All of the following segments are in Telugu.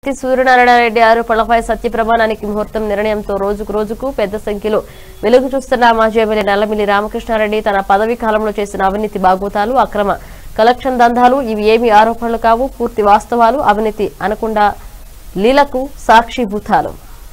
సూర్యనారాయణ రెడ్డి ఆరోపణలపై సత్య ప్రమాణానికి ముహూర్తం నిర్ణయంతో రోజుకు రోజుకు పెద్ద సంఖ్యలో వెలుగు చూస్తున్న మాజీ ఎమ్మెల్యే నల్లమిల్లి రామకృష్ణారెడ్డి తన పదవీ కాలంలో చేసిన అవినీతి బాగోతాలు అక్రమ కలెక్షన్ దందాలు ఇవి ఏమి ఆరోపణలు కావు పూర్తి వాస్తవాలు అవినీతి అనకుండా లీలకు సాక్షిభూతాలు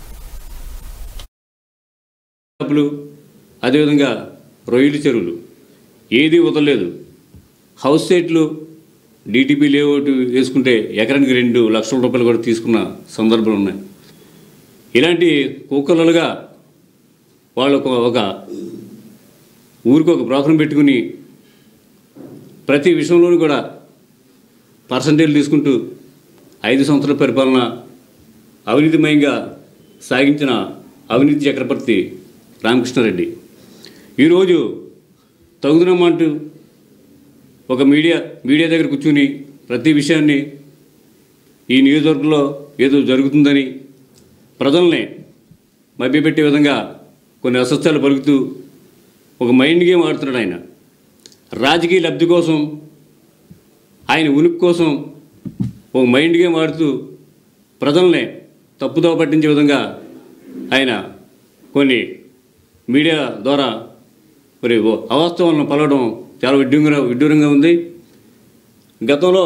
డబ్బులు అదేవిధంగా రొయ్యలు చెరువులు ఏది వదలలేదు హౌస్ సైట్లు డీటీపీ లేఅవుట్ వేసుకుంటే ఎకరానికి రెండు లక్షల రూపాయలు కూడా తీసుకున్న సందర్భాలు ఉన్నాయి ఇలాంటి కుక్కలలుగా వాళ్ళు ఒక ఒక ఊరికి ఒక బ్రోకరం పెట్టుకుని ప్రతి విషయంలోనూ కూడా పర్సంటేజ్ తీసుకుంటూ ఐదు సంవత్సరాల పరిపాలన అవినీతిమయంగా సాగించిన అవినీతి చక్రవర్తి రామకృష్ణారెడ్డి ఈరోజు తగుదనమంటూ ఒక మీడియా మీడియా దగ్గర కూర్చుని ప్రతి విషయాన్ని ఈ నియోజకవర్గంలో ఏదో జరుగుతుందని ప్రజల్ని మభ్యపెట్టే విధంగా కొన్ని అసత్యాలు పలుకుతూ ఒక మైండ్ గేమ్ ఆడుతున్నాడు ఆయన రాజకీయ లబ్ధి కోసం ఆయన ఉనికి కోసం ఒక మైండ్ గేమ్ ఆడుతూ ప్రజల్ని తప్పుదోవ పట్టించే విధంగా ఆయన కొన్ని మీడియా ద్వారా మరి ఓ అవాస్తవాలను పలవడం చాలా విడ్డూరంగా విడ్డూరంగా ఉంది గతంలో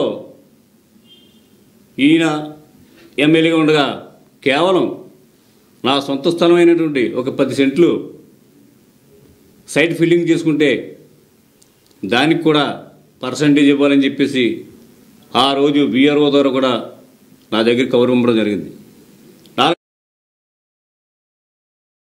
ఈయన ఎమ్మెల్యేగా ఉండగా కేవలం నా సొంత స్థలమైనటువంటి ఒక పది సెంట్లు సైట్ ఫిల్లింగ్ చేసుకుంటే దానికి కూడా పర్సంటేజ్ ఇవ్వాలని చెప్పేసి ఆ రోజు బీఆర్ఓ ద్వారా కూడా నా దగ్గర కవర్ ఇవ్వడం జరిగింది